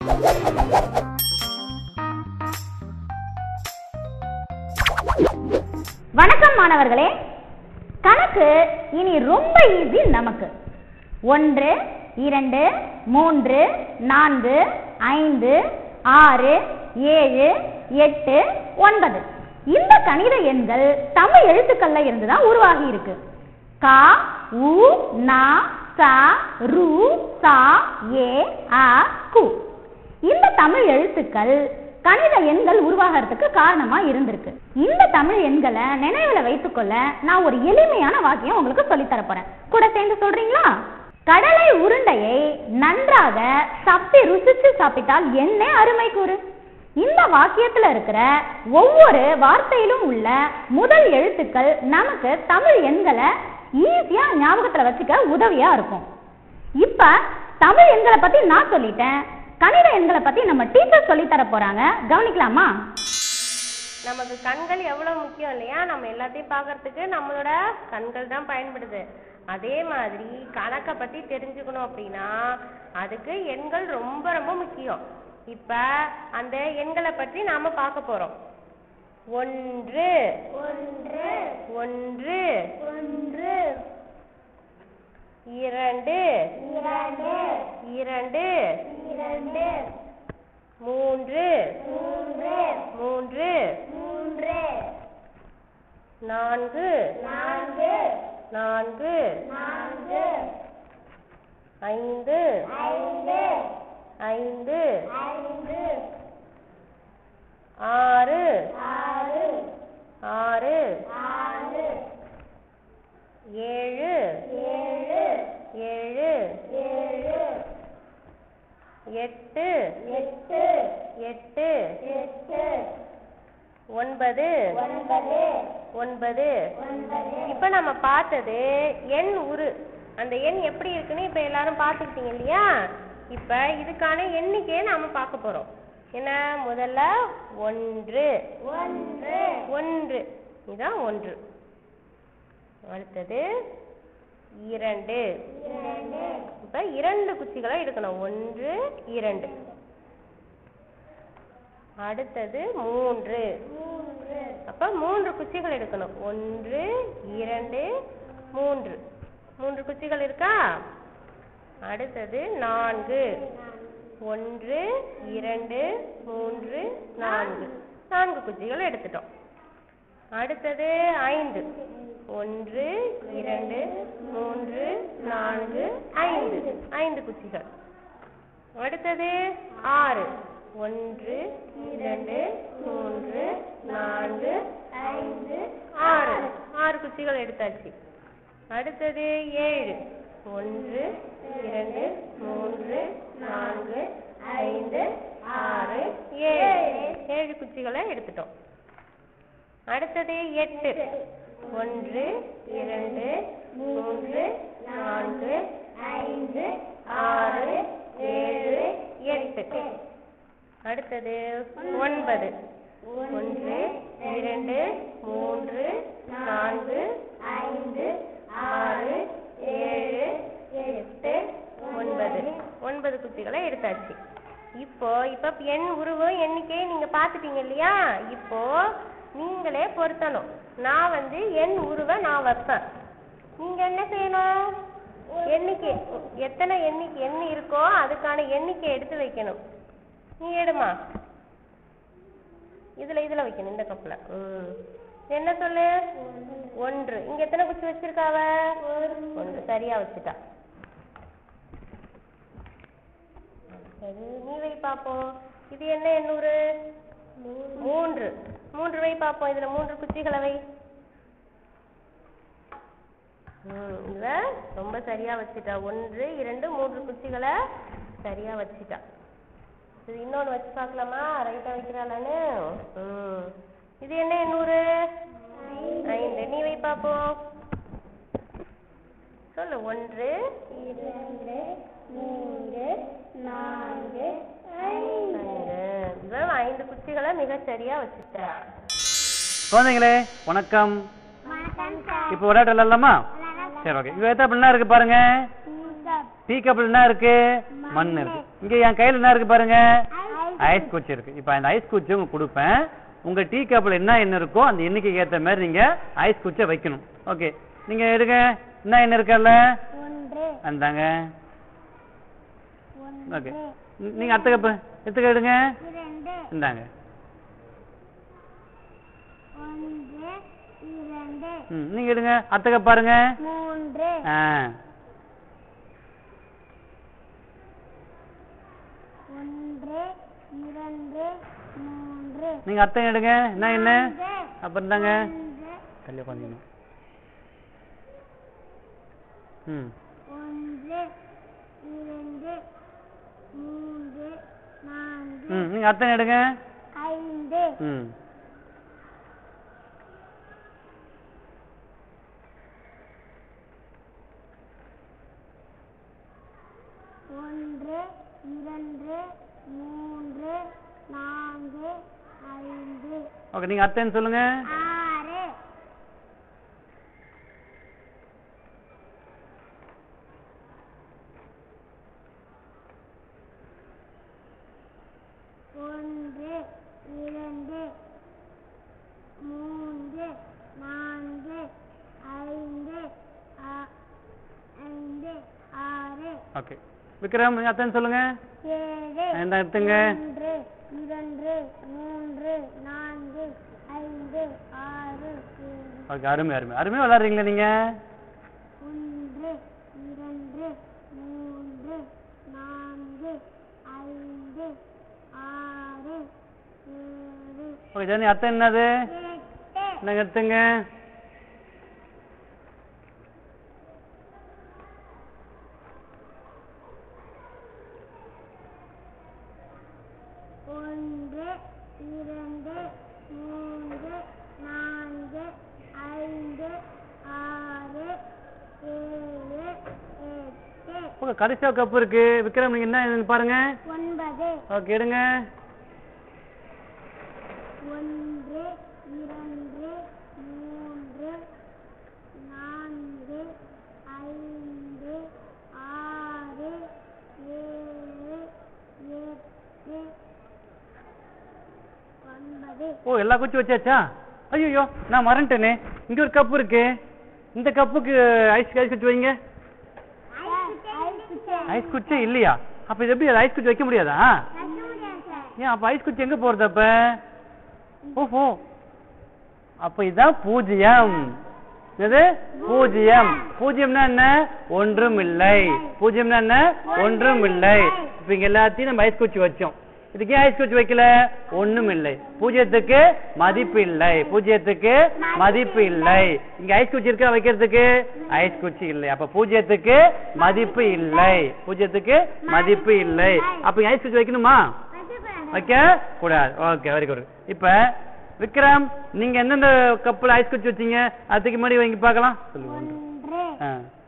வணக்கம் மாணவர்களே கணக்கு இனி ரொம்ப ஈஸி நமக்கு ஒன்று இரண்டு மூன்று நான்கு ஐந்து ஆறு ஏழு எட்டு ஒன்பது இந்த கணித எண்கள் தமிழ் எழுத்துக்கள்ல இருந்து தான் உருவாகி இருக்கு கா உ நா ச ரு சா ஏ அ கு இந்த தமிழ் எழுத்துக்கள் கணித எண்கள் உருவாகிறதுக்கு காரணமா இருந்திருக்கு இந்த தமிழ் எண்களை நினைவுல வைத்துக்கொள்ள நான் ஒரு எளிமையான வாக்கியம் உங்களுக்கு சொல்லித் தரப் போறேன் கூட சேர்ந்து சொல்றீங்களா கடலை உருண்டையை நன்றாக சப்பி ருசிச்சு சாப்பிட்டால் என்ன அருமை கூறு இந்த வாக்கியத்துல இருக்கிற ஒவ்வொரு வார்த்தையிலும் உள்ள முதல் எழுத்துக்கள் நமக்கு தமிழ் எண்களை ஈஸியா ஞாபகத்துல வச்சுக்க உதவியா இருக்கும் இப்ப தமிழ் எண்களை பத்தி நான் சொல்லிட்டேன் கணித எண்களை பத்தி நம்ம டீச்சர் சொல்லி தர போறாங்க கவனிக்கலாமா நமக்கு கண்கள் எவ்வளவு முக்கியம் இல்லையா நம்ம எல்லாத்தையும் பார்க்கறதுக்கு நம்மளோட கண்கள் தான் பயன்படுது அதே மாதிரி கணக்கை பத்தி தெரிஞ்சுக்கணும் அப்படின்னா அதுக்கு எண்கள் ரொம்ப ரொம்ப முக்கியம் இப்ப அந்த எண்களை பற்றி நாம பார்க்க போறோம் ஒன்று ஒன்று ஒன்று ஒன்று இரண்டு இரண்டு இரண்டு இரண்டு மூன்று மூன்று மூன்று மூன்று நான்கு நான்கு நான்கு நான்கு ஐந்து ஐந்து ஐந்து ஐந்து ஆறு ஆறு ஆறு ஆறு ஏழு ஏழு ஏழு ஏழு எட்டு எட்டு எட்டு எட்டு ஒன்பது ஒன்பது ஒன்பது இப்ப நம்ம பார்த்தது எண் உரு அந்த எண் எப்படி இருக்குன்னு இப்ப எல்லாரும் பார்த்துக்கிட்டீங்க இல்லையா இப்ப இதுக்கான எண்ணிக்கையை நாம பார்க்க போறோம் என்ன முதல்ல ஒன்று ஒன்று ஒன்று இதுதான் ஒன்று அடுத்தது இரண்டு இப்ப இரண்டு குச்சிகளை எடுக்கணும் ஒன்று இரண்டு அடுத்தது மூன்று அப்ப மூன்று குச்சிகள் எடுக்கணும் ஒன்று இரண்டு மூன்று மூன்று குச்சிகள் இருக்கா அடுத்தது நான்கு ஒன்று இரண்டு மூன்று நான்கு நான்கு குச்சிகள் எடுத்துட்டோம் அடுத்தது ஐந்து ஒன்று இரண்டு மூன்று நான்கு ஐந்து ஐந்து குச்சிகள் அடுத்தது ஆறு ஒன்று இரண்டு மூன்று நான்கு ஐந்து ஆறு ஆறு குச்சிகள் எடுத்தாச்சு அடுத்தது ஏழு ஒன்று இரண்டு மூன்று நான்கு ஐந்து ஆறு ஏழு ஏழு குச்சிகளை எடுத்துட்டோம் அடுத்தது எட்டு ஒன்று இரண்டு மூன்று நான்கு ஐந்து ஆறு ஏழு எட்டு அடுத்தது ஒன்பது ஒன்று இரண்டு மூன்று நான்கு ஐந்து ஆறு ஏழு எட்டு ஒன்பது ஒன்பது குச்சிகளை எடுத்தாச்சு இப்போ இப்ப எண் உருவம் எண்ணிக்கை நீங்க பாத்துட்டீங்க இல்லையா இப்போ நீங்களே பொருத்தணும் நான் வந்து எண் உருவ நான் வைப்பேன் நீங்க என்ன செய்யணும் எண்ணிக்கை எத்தனை எண்ணிக்கை எண் இருக்கோ அதுக்கான எண்ணிக்கை எடுத்து வைக்கணும் நீ எடுமா இதுல இதுல வைக்கணும் இந்த கப்ல ம் என்ன சொல்லு ஒன்று இங்க எத்தனை குச்சி வச்சிருக்காவ ஒன்று சரியா வச்சுட்டா சரி நீ வை பாப்போம் இது என்ன எண்ணூறு மூன்று மூன்று வை பாப்போம் இதுல மூன்று குச்சிகளை வை ம் இவ ரொம்ப சரியா வச்சிட்டா ஒன்று இரண்டு மூன்று குச்சிகளை சரியா வச்சிட்டா இது இன்னொன்னு வச்சு பார்க்கலாமா ரைட்டா வைக்கிறாளான்னு ம் இது என்ன எண்ணூறு ஐந்து நீ வை பாப்போம் சொல்லு ஒன்று இரண்டு மூன்று நான்கு ஐந்து இவன் ஐந்து குச்சிகளை மிக சரியா வச்சுட்டா குழந்தைங்களே வணக்கம் இப்போ விளையாட்டு விளையாடலாமா சரி ஓகே இங்க எத்தனை என்ன இருக்கு பாருங்க டீ கப்பில் என்ன இருக்கு மண் இருக்கு இங்க என் கையில என்ன இருக்கு பாருங்க ஐஸ் குச்சி இருக்கு இப்போ அந்த ஐஸ் குச்சி உங்களுக்கு கொடுப்பேன் உங்க டீ கப்ல என்ன எண்ணெய் இருக்கோ அந்த எண்ணிக்கைக்கு ஏத்த மாதிரி நீங்க ஐஸ் குச்சியை வைக்கணும் ஓகே நீங்க எடுங்க என்ன எண்ணெய் இருக்கல்ல ஒன்று அந்தாங்க ஓகே ஒன்று நீங்க அடுத்த கப்பு எடுத்துக்க எடுங்க இரண்டு இந்தாங்க ஒன்று இரண்டு ம் நீங்க எடுங்க அடுத்த கப் பாருங்க மூன்று ஆ ஒன்று இரண்டு மூன்று நீங்க அத்தை எடுங்க என்ன என்ன நான்கு, அப்புறம் இருந்தாங்க ஒன்று, தள்ளி உட்காந்துக்கணும் ம் ஒன்று இரண்டு மூன்று நான்கு ம் நீங்க அத்தை எடுங்க ஐந்து ம் ஒன்று இரண்டு மூன்று நான்கு ஐந்து ஓகே நீங்க அத்தைன்னு சொல்லுங்க ஆறு ஒன்று இரண்டு மூன்று நான்கு ஐந்து ஆ- ஐந்து ஆறு ஓகே விக்ரம் நீங்க அத்தைன்னு சொல்லுங்க ஏழு இந்த எடுத்துங்க ஒன்று இரண்டு மூன்று நான்கு ஐந்து ஆறு ஏழு ஓகே அருமை அருமை அருமையா விளையாடுறீங்களா நீங்க ஒன்று இரண்டு மூன்று நான்கு ஐந்து ஆறு ஏழு ஓகே ஜனி அத்தை என்னது எட்டு என்னங்க எடுத்துங்க ஒன்று இரண்டு மூன்று நான்கு ஐந்து ஆறு ஏழு எட்டு ஓகே கடைசியா கப் இருக்கு விக்ரம் நீங்க என்ன இதுன்னு பாருங்க ஒன்பது ஓகே எடுங்க ஒன்று இரண்டு மூன்று நான்கு ஐந்து ஆறு ஏழு எட்டு ஒன்பது ஓ எல்லா குச்சி வச்சாச்சா ஐயோ நான் மறந்துட்டேனே இங்க ஒரு கப் இருக்கு இந்த கப்புக்கு ஐஸ் ஐஸ் குச்சி வைங்க ஐஸ் குச்சி இல்லையா அப்ப இது எப்படி ஐஸ் குச்சி வைக்க முடியாதா ஏன் அப்ப ஐஸ் குச்சி எங்க போறது அப்ப ஓஹோ அப்ப இதான் பூஜ்ஜியம் என்னது பூஜ்ஜியம் பூஜ்ஜியம்னா என்ன ஒன்றும் இல்லை பூஜ்ஜியம்னா என்ன ஒன்றும் இல்லை இப்ப இங்க எல்லாத்தையும் நம்ம ஐஸ் குச்சி வச்சோம் இதுக்கு ஏன் ஐஸ் குச்சி வைக்கல ஒண்ணும் இல்லை பூஜ்ஜியத்துக்கு மதிப்பு இல்லை பூஜ்ஜியத்துக்கு மதிப்பு இல்லை இங்க ஐஸ் குச்சி இருக்கா வைக்கிறதுக்கு ஐஸ் குச்சி இல்லை அப்ப பூஜ்ஜியத்துக்கு மதிப்பு இல்லை பூஜ்ஜியத்துக்கு மதிப்பு இல்லை அப்ப இங்க ஐஸ் குச்சி வைக்கணுமா வைக்க கூடாது ஓகே வெரி குட் இப்ப விக்ரம் நீங்க எந்தெந்த கப்பில் ஐஸ் குச்சி வச்சீங்க அதுக்கு முன்னாடி வைங்க பார்க்கலாம் சொல்லுங்க ஒன்று ஆ